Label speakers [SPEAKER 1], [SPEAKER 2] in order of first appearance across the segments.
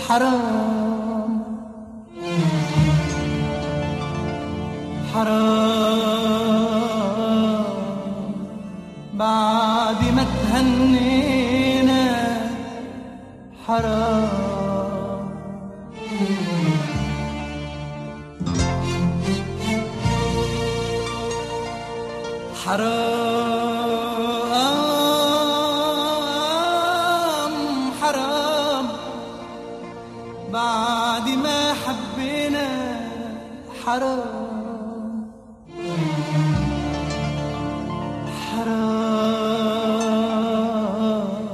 [SPEAKER 1] حرام حرام بعد ما تهنينا حرام حرام حرام بعد ما حبينا حرام حرام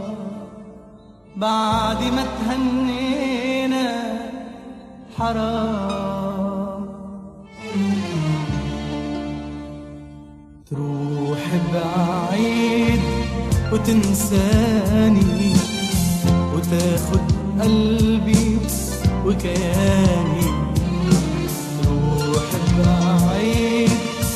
[SPEAKER 1] بعد ما تهنينا حرام تروح بعيد وتنساني وتاخد قلبي وكياني تروح بعيد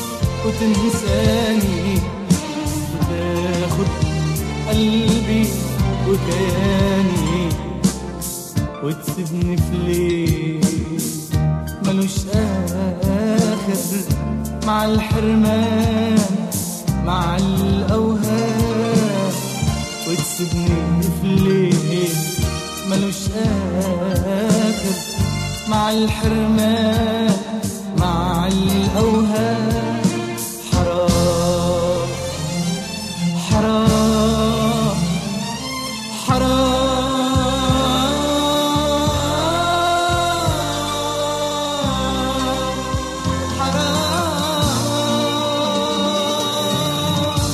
[SPEAKER 1] وتنساني وتاخد قلبي وكياني وتسيبني في ليل ملوش آخر مع الحرمان مع الأوهام وتسيبني في ليل ملوش آخر مع الحرمان مع الأوهام حرام حرام حرام حرام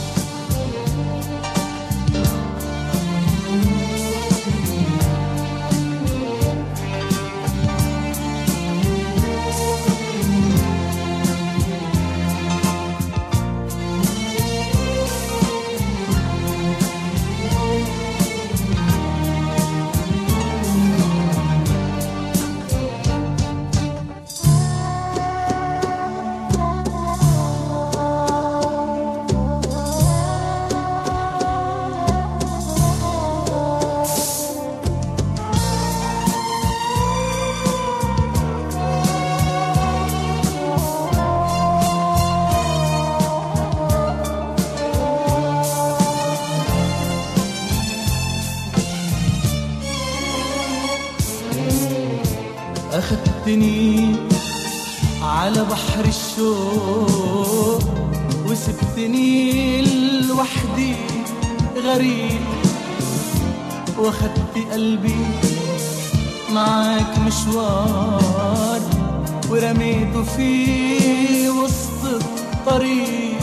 [SPEAKER 1] أخدتني على بحر الشوق وسبتني لوحدي غريب واخدت قلبي معاك مشوار ورميته في وسط الطريق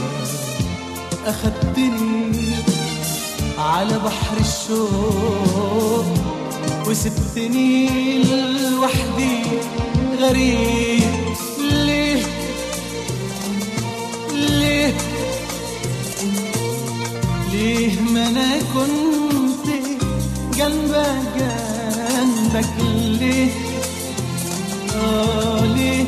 [SPEAKER 1] أخدتني على بحر الشوق وسبتني لوحدي غريب ليه ليه ليه ما انا كنت جنبك جنبك ليه اه ليه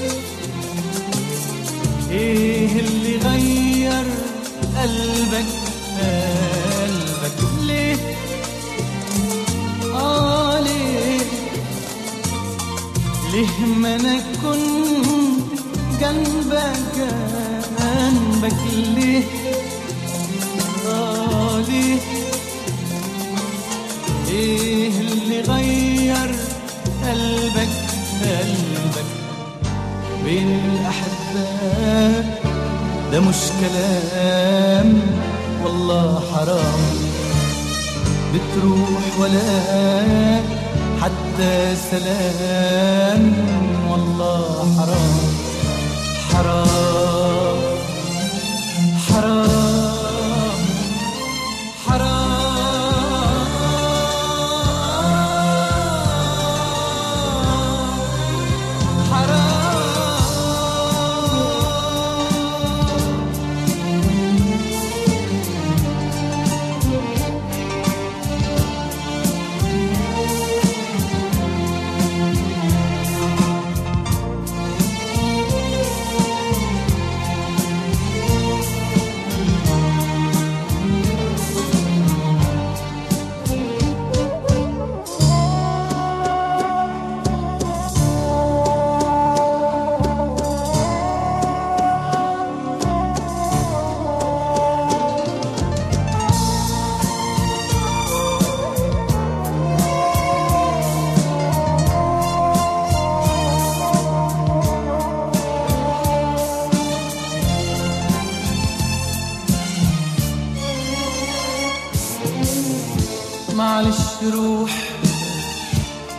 [SPEAKER 1] ايه اللي غير قلبك قلبك ليه آه ليه ليه ما انا كنت جنبك جنبك ليه آه ليه ايه اللي غير قلبك قلبك بين الأحباء ده مش كلام والله حرام بتروح ولا حتى سلام والله حرام حرام حرام حرام حرام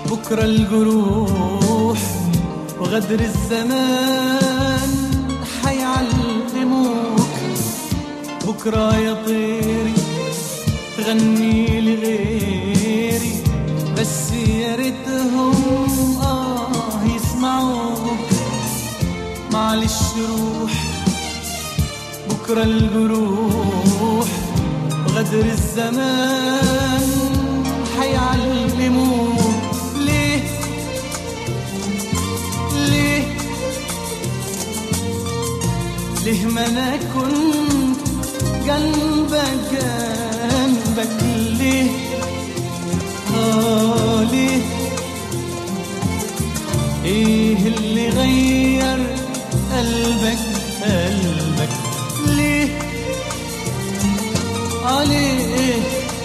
[SPEAKER 1] بكرة الجروح وغدر الزمان حيعلموك بكرة يا طيري تغني لغيري بس يا ريتهم آه يسمعوك معلش روح بكرة الجروح غدر الزمان حيعلموك ليه ليه ليه ما انا كنت جنبك جنبك ليه اه ليه ايه اللي غير قلبك قلبك ليه عليه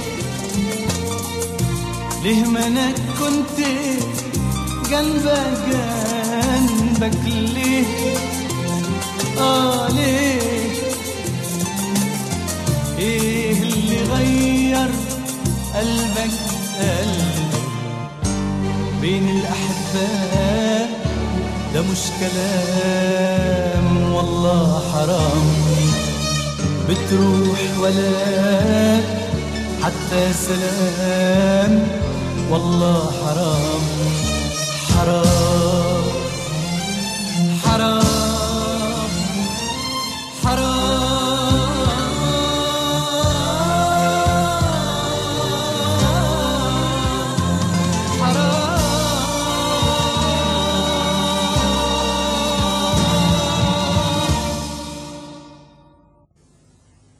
[SPEAKER 1] ليه ما انا كنت جنبك جنبك ليه اه ليه ايه اللي غير قلبك قلبك بين الاحباء ده مش كلام والله حرام بتروح ولا حتى سلام والله حرام حرام